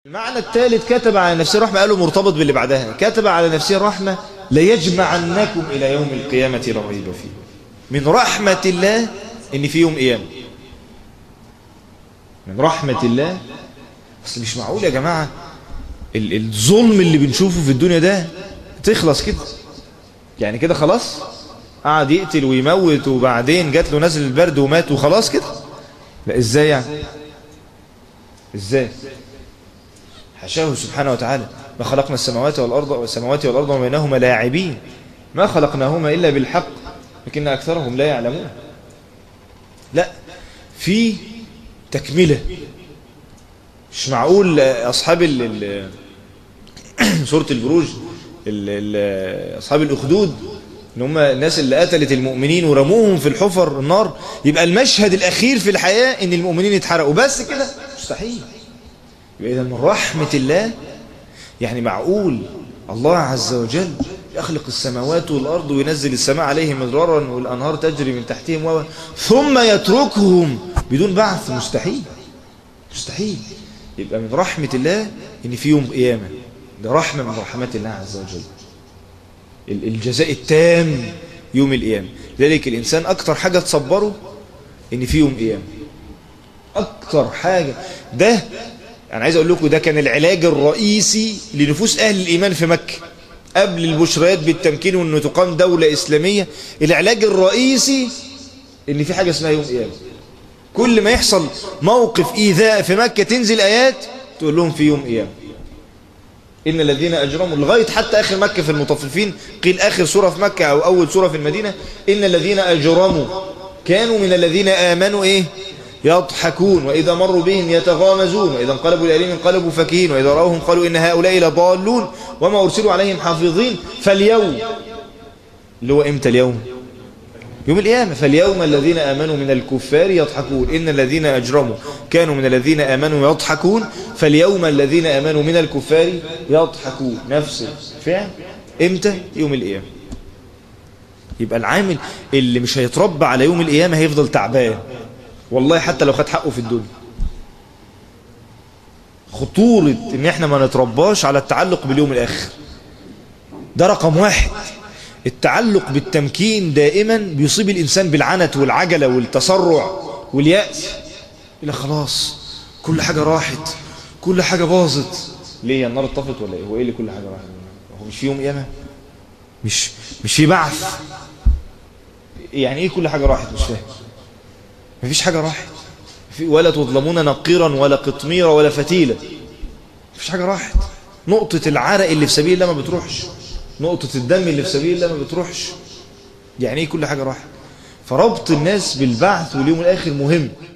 المعنى الثالث كتب على نفسه الرحمة قالوا مرتبط باللي بعدها كتب على نفسه الرحمة ليجمعنكم إلى يوم القيامة لا ريب فيه من رحمة الله إن في يوم قيامة من رحمة الله بس مش معقول يا جماعة ال- الظلم اللي بنشوفه في الدنيا ده تخلص كده يعني كده خلاص قعد يقتل ويموت وبعدين جات له نزل البرد ومات وخلاص كده لا ازاي يعني ازاي حشاه سبحانه وتعالى ما خلقنا السماوات والأرض والسماوات والأرض وما بينهما لاعبين ما خلقناهما إلا بالحق لكن أكثرهم لا يعلمون لا في تكملة مش معقول أصحاب ال ال سورة البروج ال ال أصحاب الأخدود ان هم الناس اللي قتلت المؤمنين ورموهم في الحفر النار يبقى المشهد الأخير في الحياة ان المؤمنين يتحرقوا بس كده مستحيل يبقى إذا من رحمة الله يعني معقول الله عز وجل يخلق السماوات والأرض وينزل السماء عليهم مدرارا والأنهار تجري من تحتهم و... ثم يتركهم بدون بعث مستحيل مستحيل يبقى من رحمة الله إن في يوم قيامة ده رحمة من رحمات الله عز وجل ال- الجزاء التام يوم القيامة لذلك الإنسان أكتر حاجة تصبره إن في يوم قيامة أكتر حاجة ده أنا عايز أقول لكم ده كان العلاج الرئيسي لنفوس أهل الإيمان في مكة قبل البشريات بالتمكين وأنه تقام دولة إسلامية العلاج الرئيسي إن في حاجة اسمها يوم قيامة كل ما يحصل موقف إيذاء في مكة تنزل آيات تقول لهم في يوم قيامة إن الذين أجرموا لغاية حتى آخر مكة في المطففين قيل آخر سورة في مكة أو أول سورة في المدينة إن الذين أجرموا كانوا من الذين آمنوا إيه يضحكون وإذا مروا بهم يتغامزون وإذا انقلبوا إليهم انقلبوا فكهين وإذا رأوهم قالوا إن هؤلاء لضالون وما أرسلوا عليهم حافظين فاليوم اللي هو إمتى اليوم يوم القيامة فاليوم الذين آمنوا من الكفار يضحكون إن الذين أجرموا كانوا من الذين آمنوا يضحكون فاليوم الذين آمنوا من الكفار يضحكون نفس الفعل إمتى يوم القيامة يبقى العامل اللي مش هيتربى على يوم القيامة هيفضل تعبان والله حتى لو خد حقه في الدنيا خطورة ان احنا ما نترباش على التعلق باليوم الاخر ده رقم واحد التعلق بالتمكين دائما بيصيب الانسان بالعنت والعجلة والتسرع واليأس الى خلاص كل حاجة راحت كل حاجة باظت ليه النار اتطفت ولا ايه هو ايه اللي كل حاجة راحت هو مش في يوم قيامة مش مش في بعث يعني ايه كل حاجة راحت مش فاهم مفيش حاجة راحت في ولا تظلمون نقيرا ولا قطميرا ولا فتيلة مفيش حاجة راحت نقطة العرق اللي في سبيل الله ما بتروحش نقطة الدم اللي في سبيل الله ما بتروحش يعني ايه كل حاجة راحت فربط الناس بالبعث واليوم الآخر مهم